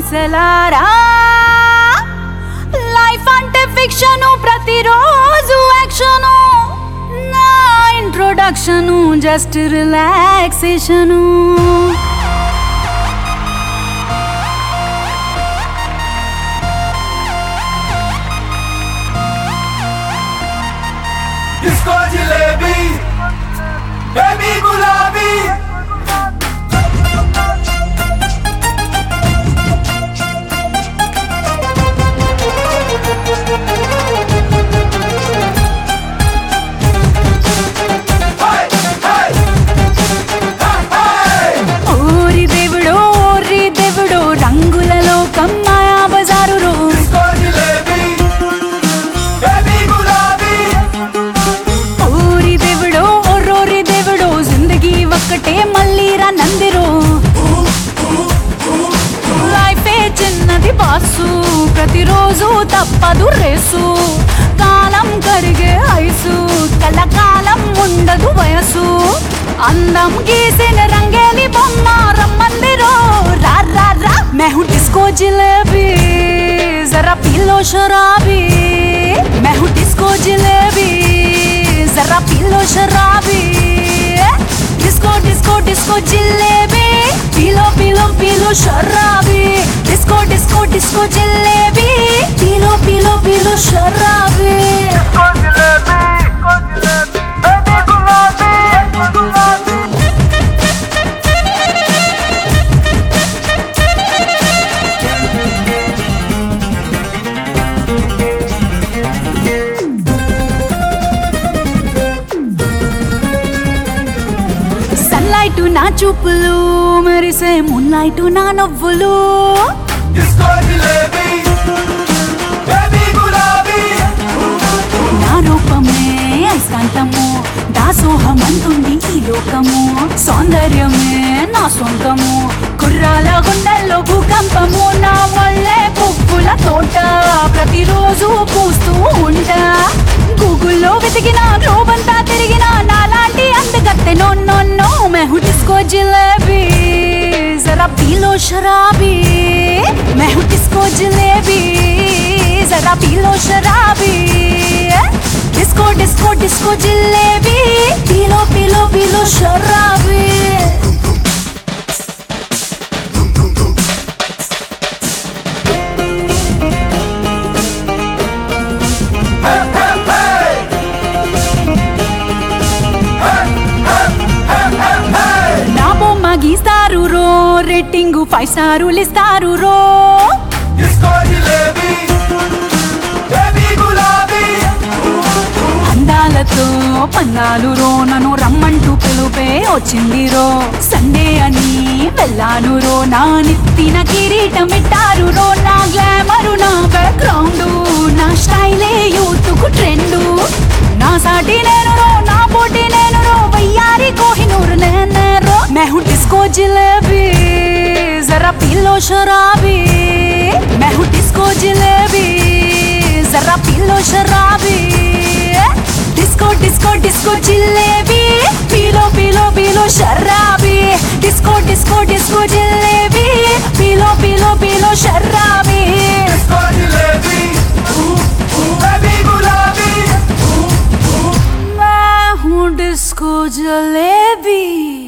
బానిసలారా life అంటే fiction ప్రతిరోజు action నా introduction just relaxation disco jalebi baby గులాబీ హై హై హై ఓరి దేవుడో ఓరి దేవుడో రంగుల లోకం మాయా బజారు రో డిస్కో జిలేబీ బేబీ గులాబీ ఓరి దేవుడో ఓరోరి దేవుడో జిందగీ ఒక్కటే మళ్ళీ రా నందిరో లైఫే చిన్నది బాసు ప్రతిరోజు తప్పదు రేసు కాలం కరిగే ఐసు కలకాలం ఉండదు వయసు అందం గీసిన రంగేలి బొమ్మ రమ్మందిరో రా రా రా मैं हूँ डिस्को जिलेबी जरा पी लो शराबी मैं हूँ डिस्को जिलेबी जरा पी लो शराबी डिस्को डिस्को डिस्को जिलेबी पी लो पी लो पी लो शराबी डिस्को डिस्को डिस्को जिलेबी पी लो पी लो पी लो शराबी సన్లైట్ నా చూపులు మెరిసే మున్లైట్ నా నవ్వులు డిస్కో జిలేబీ బేబీ గులాబీ నా రూపమే ఐస్కాంతము దాసోహమంటుంది ఈ లోకము సౌందర్యమే నా సొంతము కుర్రాల గుండెల్లో భూకంపము నా వల్లే పువ్వుల తోట ప్రతిరోజు పూస్తూ ఉంటా గూగుల్లో వెతికిన గ్లోబంతా తిరిగిన నాలాంటి అందగత్తె నో నో నో మెహు డిస్కో జిలేబీ జరా పీలో శరాబీ మెహు డిస్కో జిలేబీ జరా పీలో శరాబీ డిస్కో డిస్కో డిస్కో జిలేబీ పీలో పీలో పీలో శరాబీ నా బొమ్మ గీస్తారు రో రేటింగ్ ఫైవ్ స్టారులు ఇస్తారు రో డిస్కో జిలేబీ బేబీ గులాబీ అందాలతో పన్నాలు రో నన్ను రమ్మంటూ పిలుపే వచ్చింది రో సండే అని వెళ్ళాను రో నా నెత్తిన కిరీటం పెట్టారు రో నా గ్లామరు నా బ్యాక్గ్రౌండ్ నా స్టైలే యూత్ కు ట్రెండ్ నా సాటి నేను రో నా పోటీ నేను రో వయ్యారి కోహినూరు నేనే రో मैं हूँ डिस्को जिलेबी जरा पी लो शराबी मैं हूँ डिस्को जिलेबी जरा पी लो शराबी डिस्को डिस्को डिस्को जिलेबी पी लो पी लो पी लो शराबी डिस्को डिस्को डिस्को जिलेबी पी लो पी लो पी लो शराबी డిస్కో జిలేబీ బేబీ గులాబీ मैं हूँ डिस्को जलेबी